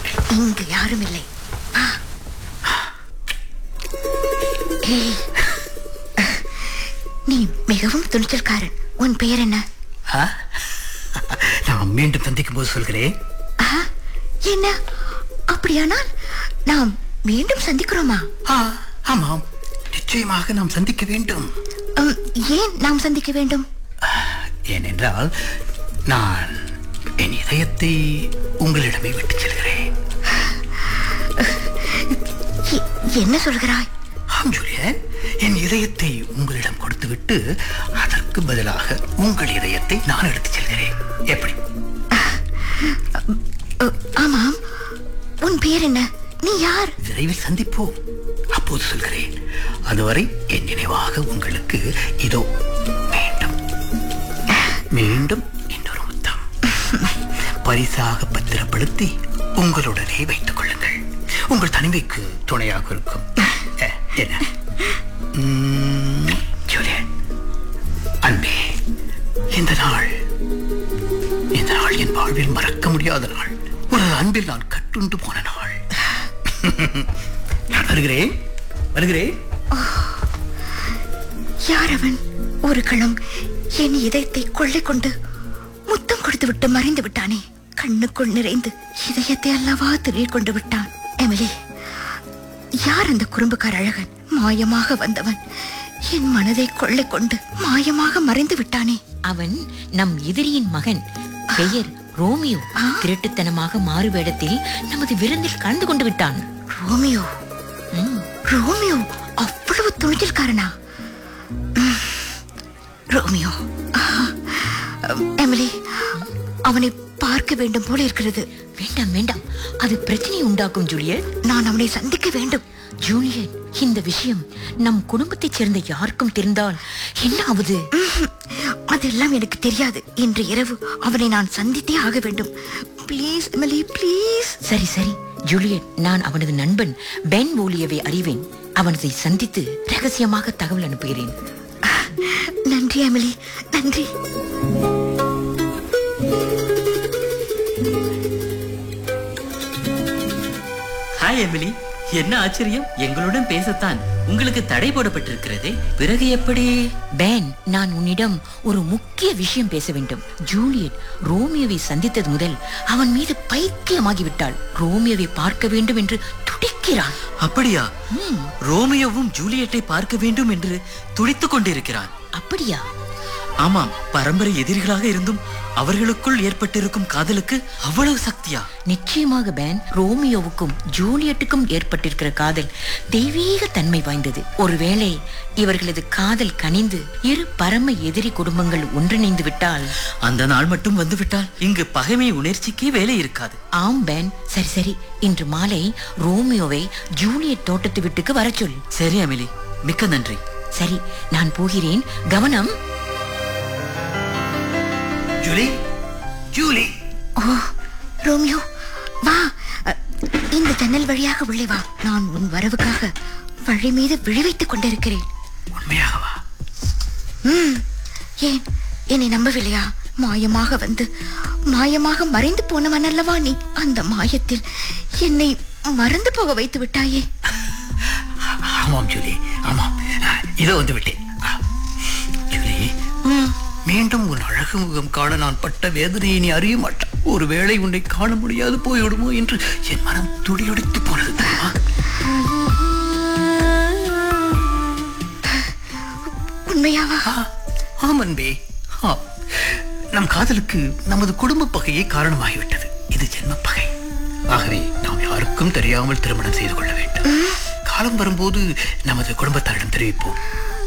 இங்கு யாரும் இல்லை ஆ. ஏய். நீ மிகவும் துணிச்சல்காரன் உன் பெயர் என்ன ஆ? நாம் மீண்டும் சந்திக்கும் போது சொல்கிறேன் ஆ, என்ன அப்படியானால் நாம் மீண்டும் சந்திக்கிறோமா ஆ, ஆமாம் நிச்சயமாக நாம் சந்திக்க வேண்டும் உம், ஏன் நாம் சந்திக்க வேண்டும் ஏனென்றால் நான் என் இதயத்தை உங்களிடமே விட்டு செல்கிறேன் எ- என்ன சொல்கிறாய் ஆம் ஜூலியன் என் இதயத்தை உங்களிடம் கொடுத்துவிட்டு அதற்கு பதிலாக உங்கள் இதயத்தை நான் எடுத்துச் செல்கிறேன் எப்படி அ, ஆமாம் உன் பெயர் என்ன நீ யார் விரைவில் சந்திப்போம் அப்போது சொல்கிறேன் அதுவரை என் நினைவாக உங்களுக்கு இதோ மீண்டும் மீண்டும் இன்னொரு முத்தம் பரிசாக பத்திரப்படுத்தி உங்களுடனே வைத்துக் கொள்ளுங்கள் உங்கள் தனிமைக்கு துணையாக இருக்கும் அஹ், என்ன உம், ஜூலியட் அன்பே இந்த நாள் இந்த நாள் என் வாழ்வில் மறக்க முடியாத நாள் ஒரு அன்பில் நான் கட்டுண்டு போன நாள் நான் வருகிறேன் வருகிறேன் யார் அவன் ஒரு கணம் என் இதயத்தை கொள்ளை கொண்டு முத்தம் கொடுத்து விட்டு மறைந்து விட்டானே கண்ணுக்குள் நிறைந்து இதயத்தை அல்லவா திரிய கொண்டு விட்டான் எமிலி யார் அந்த குறும்புக்கார அழகன் மாயமாக வந்தவன் என் மனதை கொள்ளை கொண்டு மாயமாக மறைந்து விட்டானே அவன் நம் எதிரியின் மகன் பெயர் ரோமியோ திருட்டுத்தனமாக மாறு வேடத்தில் நமது விருந்தில் கலந்து கொண்டு விட்டான் ரோமியோ ம், ரோமியோ அவ்வளவு துணிச்சல்காரனா ம், ரோமியோ ஆ, எமிலி அவனை பார்க்க வேண்டும் போல இருக்கிறது வேண்டாம் வேண்டாம் அது பிரச்சனை உண்டாக்கும் ஜூலியட் நான் அவனை சந்திக்க வேண்டும் ஜூலியட் இந்த விஷயம் நம் குடும்பத்தைச் சேர்ந்த யாருக்கும் தெரிந்தால் என்ன ஆவது ம்ஹும். அதெல்லாம் எனக்கு தெரியாது இன்று இரவு அவனை நான் சந்தித்தே ஆக வேண்டும் ப்ளீஸ் எமிலி ப்ளீஸ் சரி சரி ஜூலியட் நான் அவனது நண்பன் பென் ஓலியவை அறிவேன் அவனதை சந்தித்து ரகசியமாக தகவல் அனுப்புகிறேன் நன்றி எமிலி நன்றி ஹாய் எமிலி என்ன ஆச்சரியம் எங்களுடன் பேசத்தான் உங்களுக்கு தடை போடப்பட்டிருக்கிறதே பிறகு எப்படி பென் நான் உன்னிடம் ஒரு முக்கிய விஷயம் பேச வேண்டும் ஜூலியட் ரோமியோவை சந்தித்தது முதல் அவன் மீது பைத்தியமாகி விட்டாள் ரோமியோவை பார்க்க வேண்டும் என்று துடிக்கிறான் அப்படியா ரோமியோவும் ஜூலியட்டை பார்க்க வேண்டும் என்று துடித்துக் கொண்டிருக்கிறான் அப்படியா ஆமாம் பரம்பரை எதிரிகளாக இருந்தும் அவர்களுக்குள் ஏற்பட்டிருக்கும் காதலுக்கு அவ்வளவு சக்தியா நிச்சயமாக பென் ரோமியோவுக்கும் ஜூலியட்டுக்கும் ஏற்பட்டிருக்கிற காதல் தெய்வீக தன்மை வாய்ந்தது ஒருவேளை இவர்களது காதல் கனிந்து இரு பரம எதிரி குடும்பங்கள் ஒன்றிணைந்து விட்டால் அந்த நாள் மட்டும் வந்துவிட்டால் இங்கு பகைமை உணர்ச்சிக்கே வேலை இருக்காது ஆம் பென் சரி சரி இன்று மாலை ரோமியோவை ஜூலியட் தோட்டத்து வீட்டுக்கு வரச் சொல் சரி அமிலி மிக்க நன்றி சரி நான் போகிறேன் கவனம் ஜூலி ஜூலி ஓ ரோமியோ வா அ, இந்த ஜன்னல் வழியாக உள்ளே வா நான் உன் வரவுக்காக வழி மீது விழிவைத்துக் கொண்டிருக்கிறேன் உண்மையாகவா ம் ஏன் என்னை நம்பவில்லையா மாயமாக வந்து மாயமாக மறைந்து போனவன் அல்லவா நீ அந்த மாயத்தில் என்னை மறந்து போக வைத்து விட்டாயே ஆமாம் ஜூலி ஆமாம் ஆ, இதோ வந்து விட்டேன் ஆ, ஜூலி மீண்டும் உன் அழகு முகம் காண நான் பட்ட வேதனையை நீ அறிய மாட்டான் ஒருவேளை உன்னை காண முடியாது போய்விடுமோ என்று என் மனம் துடியொடித்து போனது தெரியுமா உண்மையாவா ஆ, ஆம் அன்பே ஆம் நம் காதலுக்கு நமது குடும்ப பகையே காரணமாகிவிட்டது இது ஜென்ம பகை ஆகவே நாம் யாருக்கும் தெரியாமல் திருமணம் செய்து கொள்ள வேண்டும் காலம் வரும்போது நமது குடும்பத்தாரிடம் தெரிவிப்போம்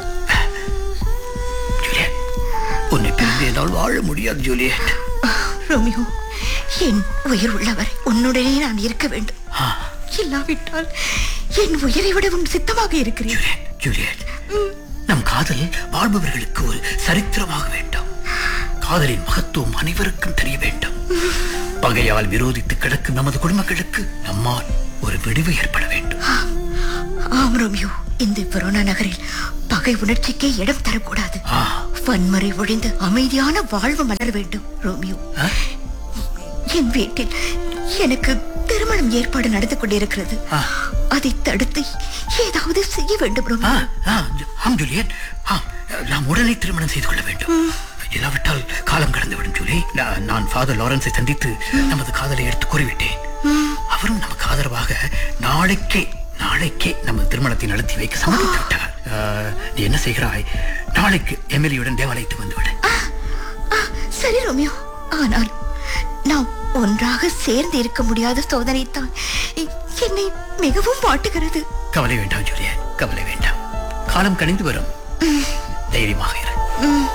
ஜூலியட் உன்னை பிரிந்து என்னால் வாழ முடியாது ஜூலியட் ரோமியோ என் உயிர் உள்ளவர் உன்னுடனே நான் இருக்க வேண்டும் ஆ, இல்லாவிட்டால் என் உயிரை விட உன் சித்தமாக இருக்கிறேன் ஜூலியட் ஜூலியட் நம் காதல் வாழ்பவர்களுக்கு ஒரு சரித்திரமாக வேண்டும் காதலின் மகத்துவம் அனைவருக்கும் தெரிய வேண்டும் பகையால் விரோதித்து கிடக்கும் நமது குடும்பங்களுக்கு நம்மால் ஒரு விடிவு ஏற்பட வேண்டும் ஆம் ரோமியோ இந்த வெரோனா நகரில் பகை உணர்ச்சிக்கே இடம் தரக்கூடாது ஆ. வன்முறை ஒழிந்து அமைதியான வாழ்வு மலர வேண்டும் ரோமியோ ஆ? என் வீட்டில் எனக்கு திருமண திருமணம் ஏற்பாடு நடந்து கொண்டிருக்கிறது ஆ. அதை தடுத்து ஏதாவது செய்ய வேண்டும் ரோமியோ ஆ, ஆ, ஆம் ஜூலியட் ஆம் நாம் உடனே திருமணம் செய்து கொள்ள வேண்டும் இல்லாவிட்டால் காலம் கடந்துவிடும் ஜூலி நான் நான் ஃபாதர் லாரன்ஸை சந்தித்து நமது காதலை எடுத்து கூறிவிட்டேன் அவரும் நமக்கு ஆதரவாக நாளைக்கே நாளைக்கே நமது திருமணத்தை நடத்தி வைக்க சம்மதித்து விட்டார் ஆ, நீ என்ன செய்கிறாய் நாளைக்கு எம்எல்ஏயுடன் தேவாலயத்துக்கு வந்துவிடு ஆ, சரி ரோமியோ ஆனால் நாம் ஒன்றாக சேர்ந்து இருக்க முடியாத சோதனை தான் என்னை மிகவும் வாட்டுகிறது கவலை வேண்டாம் ஜூலியட் கவலை வேண்டாம் காலம் கணிந்து வரும் தைரியமாக இரு